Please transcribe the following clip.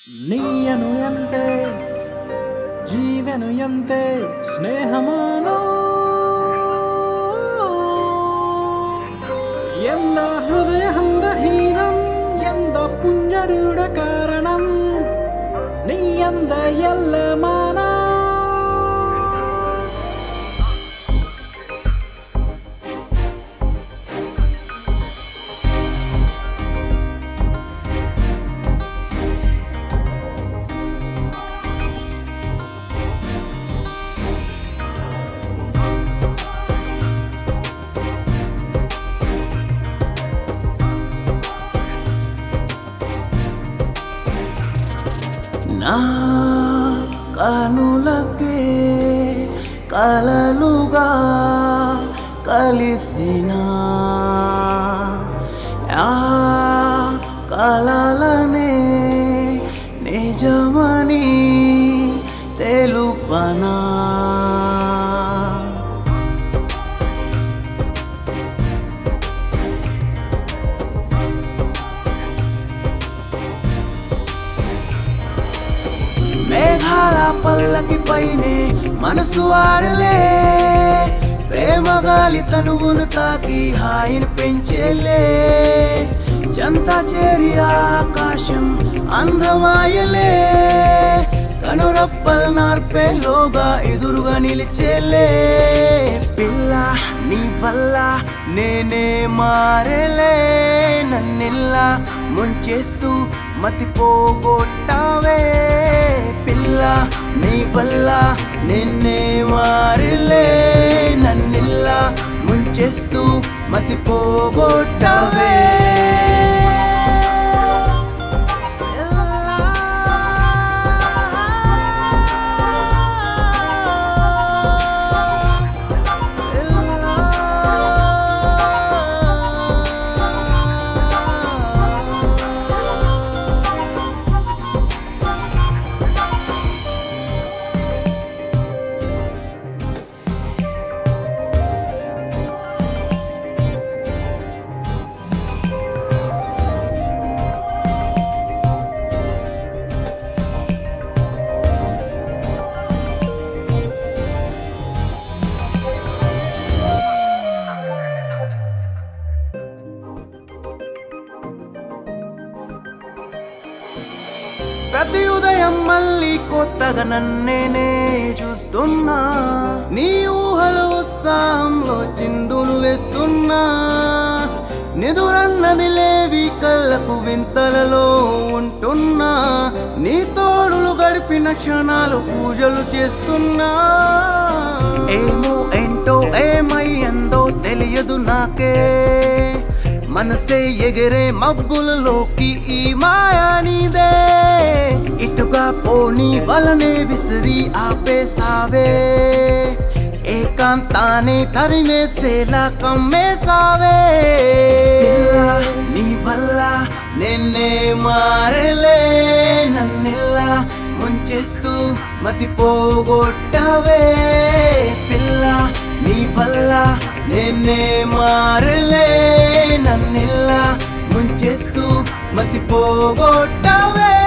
ನೀಯನು ಎಂತೆ ಜೀವನು ಎಂತೆ ಸ್ನೇಹಮಾನೋ ಎಂದ ಹೃದಯ ಹಂದಹೀನಂ ಎಂದ ಪುಂಜರುಡ ಕಾರಣಂ ನೀ ಎಂದ ಎಲ್ಲ ಮಾನ నా కనులకే కలలుగా కలిసిన ఆ కలలనే నిజమని తెలుపనా మేఘాల పల్లకి పైనే మనసు ఆడలే ప్రేమ గాలి తనువును తాకి హాయిని పెంచేలే జంత చేరి ఆకాశం అందమాయలే కనురప్పల్ నార్పేలోగా ఎదురుగా నిలిచేలే పిల్ల నీ వల్ల నేనే మారేలే నన్నిల్లా ముంచేస్తూ మతిపోగొట్టావే పిల్ల నీ వల్ల నిన్నే మారిలే నన్నిల్లా ముంచేస్తూ మతిపోగొట్టావే ప్రతి ఉదయం మళ్ళీ కొత్తగా నన్నేనే చూస్తున్నా నీ ఊహల ఉత్సాహంలో చిందులు వేస్తున్నా నిదురన్నది లేవి కళ్ళకు వింతలలో ఉంటున్నా నీ తోడులు గడిపిన క్షణాలు పూజలు చేస్తున్నా ఏమో ఏంటో ఏమయ్యందో తెలియదు నాకే మనసే ఎగిరే మబ్బులలోకి ఈ మాయానిదే ఇటుగా పోని వలనే విసిరి ఆపేసావే ఏకాంతాన్ని తరిమేసేలా కమ్మేసావే పిల్ల, నీ వల్ల నిన్నే మారలే నన్నిల్లా ముంచేస్తూ మతిపోగొట్టావే పిల్ల నీ వల్ల నిన్నే మారలే నన్నిల్లా ముంచేస్తూ మతిపోగొట్టావే